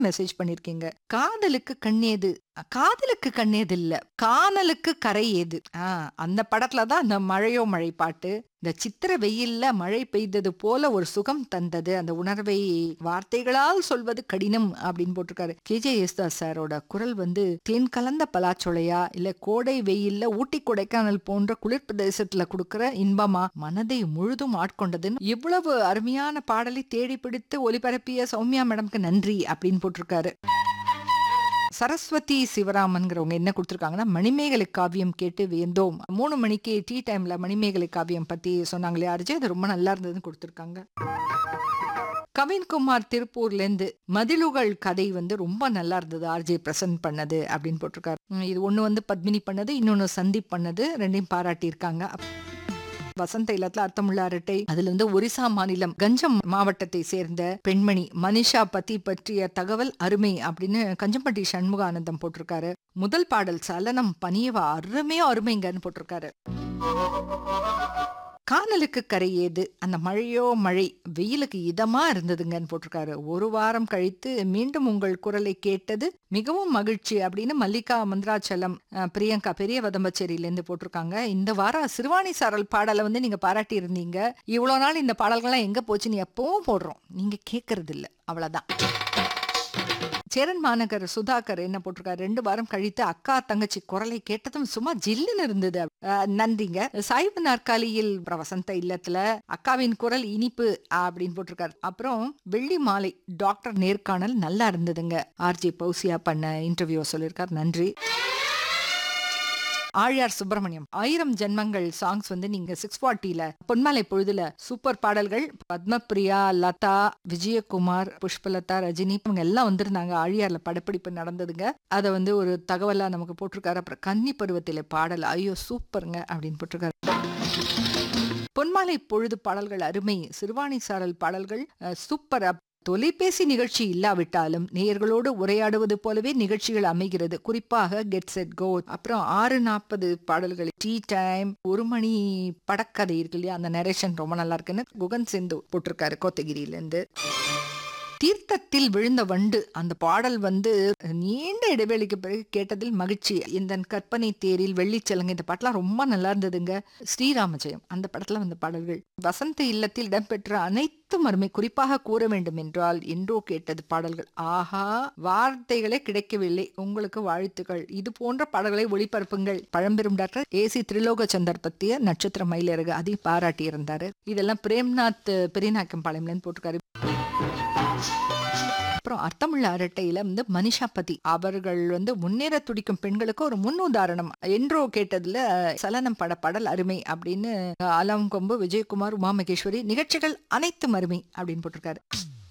message பண்ணிருக்கீங்க காதலுக்கு கண்ணேது காதலுக்கு கண்ணேது இல்ல காணலுக்கு கரை ஏது ஆ அந்த படத்துல தான் அந்த மழையோ மழை பாட்டு இந்த சித்திர வெயில்ல மழை பெய்தது போல ஒரு சுகம் தந்தது அந்த உணர்வை வார்த்தைகளால் சொல்வது கடினம் அப்படின்னு போட்டிருக்காரு கேஜே யேசுதாஸ் சாரோட குரல் வந்து தேன் கலந்த பலாச்சொலையா இல்ல கோடை வெயில்ல ஊட்டி கொடைக்கானல் போன்ற குளிர் பிரதேசத்துல கொடுக்கிற இன்பமா மனதை முழுதும் ஆட்கொண்டதுன்னு இவ்வளவு அருமையான பாடலை தேடி பிடித்து ஒலிபரப்பிய சௌமியா மேடம்க்கு நன்றி அப்படின்னு போட்டிருக்காரு சரஸ்வதி சிவராமன்கிறவங்க என்ன கொடுத்துருக்காங்கன்னா மணிமேகலை காவியம் கேட்டு வியந்தோம் மூணு மணிக்கு டீ டைம்ல மணிமேகலை காவியம் பத்தி சொன்னாங்களே அரிஜி அது ரொம்ப நல்லா இருந்ததுன்னு கொடுத்துருக்காங்க கவின்குமார் திருப்பூர்ல இருந்து மதிலுகள் கதை வந்து ரொம்ப நல்லா இருந்தது ஆர்ஜே பிரசன்ட் பண்ணது அப்படின்னு போட்டிருக்காரு உம், இது ஒண்ணு வந்து பத்மினி பண்ணது இன்னொன்னு சந்தீப் பண்ணது ரெண்டையும் பாராட்டியிருக்காங்க வசந்த இல்லத்துல அர்த்தமுள்ள அரட்டை அதுல வந்து ஒரிசா மாநிலம் கஞ்சம் மாவட்டத்தை சேர்ந்த பெண்மணி மனிஷா பத்தி பற்றிய தகவல் அருமை அப்படின்னு கஞ்சம்பட்டி சண்முகானந்தம் போட்டிருக்காரு முதல் பாடல் சலனம் பனியவா அருமையோ அருமைங்கன்னு போட்டிருக்காரு காணலுக்கு கரை ஏது அந்த மழையோ மழை வெயிலுக்கு இதமா இருந்ததுங்கன்னு போட்டிருக்காரு ஒரு வாரம் கழித்து மீண்டும் உங்கள் குரலை கேட்டது மிகவும் மகிழ்ச்சி அப்படின்னு மல்லிகா மந்திராச்சலம் அஹ், பிரியங்கா பெரிய வதம்பச்சேரியில இருந்து போட்டிருக்காங்க இந்த வாரம் சிறுவாணி சாரல் பாடலை வந்து நீங்க பாராட்டி இருந்தீங்க இவ்வளவு நாள் இந்த பாடல்கள்லாம் எங்க போச்சுன்னு எப்பவும் போடுறோம் நீங்க கேட்கறது இல்ல அவ்வளவுதான் சேரன் மாநகர் சுதாகர் என்ன போட்டிருக்காரு ரெண்டு வாரம் கழித்து அக்கா தங்கச்சி குரலை கேட்டதும் சும்மா ஜில்லுன்னு இருந்தது அஹ், நன்றிங்க சாய்வு நாற்காலியில் அப்புறம் வசந்த இல்லத்துல அக்காவின் குரல் இனிப்பு அப்படின்னு போட்டிருக்காரு அப்புறம் வெள்ளி மாலை டாக்டர் நேர்காணல் நல்லா இருந்ததுங்க ஆர்ஜி பௌசியா பண்ண இன்டர்வியூ சொல்லியிருக்கார் நன்றி ஆழியார் சுப்பிரமணியம் ஆயிரம் ஜென்மங்கள் சாங்ஸ் வந்து நீங்க சிக்ஸ் ஃபார்ட்டில பொன்மலை பொழுதுல சூப்பர் பாடல்கள் பத்மபிரியா லதா விஜயகுமார் புஷ்பலதா ரஜினி இவங்க எல்லாம் வந்திருந்தாங்க ஆழியார்ல படப்பிடிப்பு நடந்ததுங்க அதை வந்து ஒரு தகவலா நமக்கு போட்டிருக்காரு அப்புறம் கன்னி பருவத்திலே பாடல் ஐயோ சூப்பருங்க அப்படின்னு போட்டிருக்காரு பொன்மாலை பொழுது பாடல்கள் அருமை சிறுவாணி சாரல் பாடல்கள் அஹ், சூப்பர் அப்- தொலைபேசி நிகழ்ச்சி இல்லாவிட்டாலும் நேயர்களோடு உரையாடுவது போலவே நிகழ்ச்சிகள் அமைகிறது குறிப்பாக கெட் செட் கோ அப்புறம் ஆறு நாற்பது பாடல்கள் டீ டைம் ஒரு மணி படக்கதை இருக்கு இல்லையா அந்த நரேஷன் ரொம்ப நல்லா இருக்குன்னு குகன் சிந்து போட்டிருக்காரு கோத்தகிரியில இருந்து தீர்த்தத்தில் விழுந்த வண்டு அந்த பாடல் வந்து நீண்ட இடைவெளிக்கு பிறகு கேட்டதில் மகிழ்ச்சி இந்த கற்பனை தேரில் வெள்ளிச்சலங்க இந்த பாட்டெல்லாம் ரொம்ப நல்லா இருந்ததுங்க ஸ்ரீராமஜெயம் அந்த படத்துல வந்த பாடல்கள் வசந்த இல்லத்தில் இடம்பெற்ற அனைத்து மருமை குறிப்பாக கூற வேண்டும் என்றால் என்றோ கேட்டது பாடல்கள் ஆஹா வார்த்தைகளே கிடைக்கவில்லை உங்களுக்கு வாழ்த்துக்கள் இது போன்ற பாடல்களை ஒளிபரப்புங்கள் பழம்பெரும் டாக்டர் ஏசி திரிலோகச்சந்தர் பத்திய நட்சத்திர மயிலிறகு அதையும் பாராட்டி இருந்தாரு இதெல்லாம் பிரேம்நாத் பெரியநாயக்கம்பாளையம்லன்னு போட்டிருக்காரு அப்புறம் அர்த்தமுள்ள அரட்டையில வந்து மனிஷா பதி அவர்கள் வந்து முன்னேற துடிக்கும் பெண்களுக்கு ஒரு முன் உதாரணம் என்றோ கேட்டதுல சலனம் பட பாடல் அருமை அப்படின்னு அலாம் கொம்பு விஜயகுமார் உமா மகேஸ்வரி நிகழ்ச்சிகள் அனைத்தும் அருமை அப்படின்னு போட்டிருக்காரு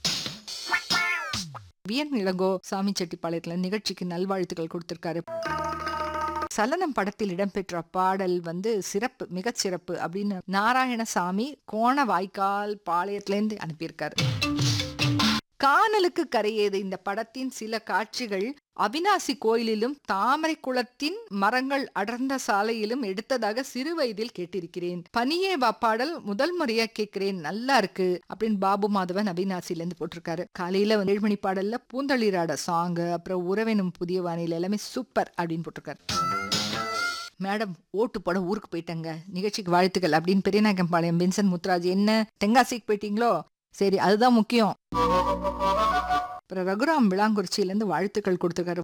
வியன் இளங்கோ சாமி செட்டிப்பாளையத்துல நிகழ்ச்சிக்கு நல்வாழ்த்துக்கள் கொடுத்திருக்காரு சலனம் படத்தில் இடம்பெற்ற பாடல் வந்து சிறப்பு மிகச் சிறப்பு அப்படின்னு நாராயணசாமி கோண வாய்க்கால் பாளையத்திலேருந்து அனுப்பியிருக்காரு காணலுக்கு கரையேது இந்த படத்தின் சில காட்சிகள் அவினாசி கோயிலிலும் தாமரை குளத்தின் மரங்கள் அடர்ந்த சாலையிலும் எடுத்ததாக சிறு வயதில் கேட்டிருக்கிறேன் பனியே வா பாடல் முதல் முறையா கேட்கிறேன் நல்லா இருக்கு அப்படின்னு பாபு மாதவன் அவினாசில இருந்து போட்டிருக்காரு காலையில வந்து ஏழு மணி பாடல்ல பூந்தளிராட சாங் அப்புறம் உறவினும் புதிய வானிலை எல்லாமே சூப்பர் அப்படின்னு போட்டிருக்காரு மேடம் ஓட்டு போட ஊருக்கு போயிட்டங்க நிகழ்ச்சிக்கு வாழ்த்துக்கள் அப்படின்னு பெரியநாயக்கம்பாளையம் வின்சன் முத்துராஜ் என்ன தென்காசிக்கு போயிட்டீங்களோ சரி அதுதான் முக்கியம் அப்புறம் ரகுராம் விளாங்குறிச்சியிலேருந்து வாழ்த்துக்கள் கொடுத்துருக்காரு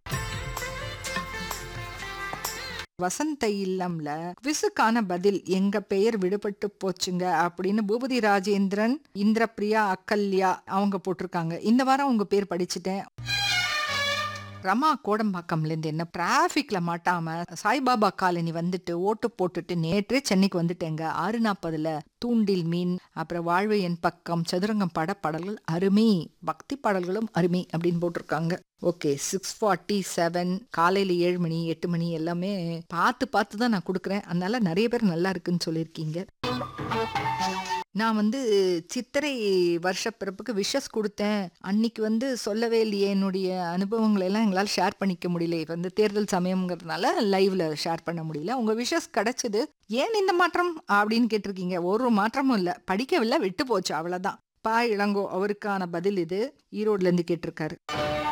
வசந்த இல்லம்ல விசுக்கான பதில் எங்க பெயர் விடுபட்டு போச்சுங்க அப்படின்னு பூபதி ராஜேந்திரன் இந்திரபிரியா அக்கல்யா அவங்க போட்டிருக்காங்க இந்த வாரம் உங்க பேர் படிச்சுட்டேன் ரமா கோடம்பாக்கம்ல இருந்து என்ன டிராபிக்ல மாட்டாம சாய்பாபா காலனி வந்துட்டு ஓட்டு போட்டுட்டு நேற்றே சென்னைக்கு வந்துட்டேங்க ஆறு நாற்பதுல தூண்டில் மீன் அப்புறம் வாழ்வு என் பக்கம் சதுரங்கம் பட பாடல்கள் அருமை பக்தி பாடல்களும் அருமை அப்படின்னு போட்டிருக்காங்க ஓகே சிக்ஸ் ஃபார்ட்டி செவன் காலையில ஏழு மணி எட்டு மணி எல்லாமே பார்த்து பார்த்து தான் நான் கொடுக்குறேன் அதனால நிறைய பேர் நல்லா இருக்குன்னு சொல்லியிருக்கீங்க நான் வந்து சித்திரை வருஷ பிறப்புக்கு விஷஸ் கொடுத்தேன் அன்னைக்கு வந்து சொல்லவே இல்லையே என்னுடைய அனுபவங்களை எல்லாம் எங்களால் ஷேர் பண்ணிக்க முடியல இப்ப வந்து தேர்தல் சமயம்ங்கிறதுனால லைவ்ல ஷேர் பண்ண முடியல உங்க விஷஸ் கிடைச்சது ஏன் இந்த மாற்றம் அப்படின்னு கேட்டிருக்கீங்க ஒரு மாற்றமும் இல்லை படிக்கவில்லை விட்டு போச்சு அவ்வளவுதான் பா இளங்கோ அவருக்கான பதில் இது ஈரோட்ல இருந்து கேட்டிருக்காரு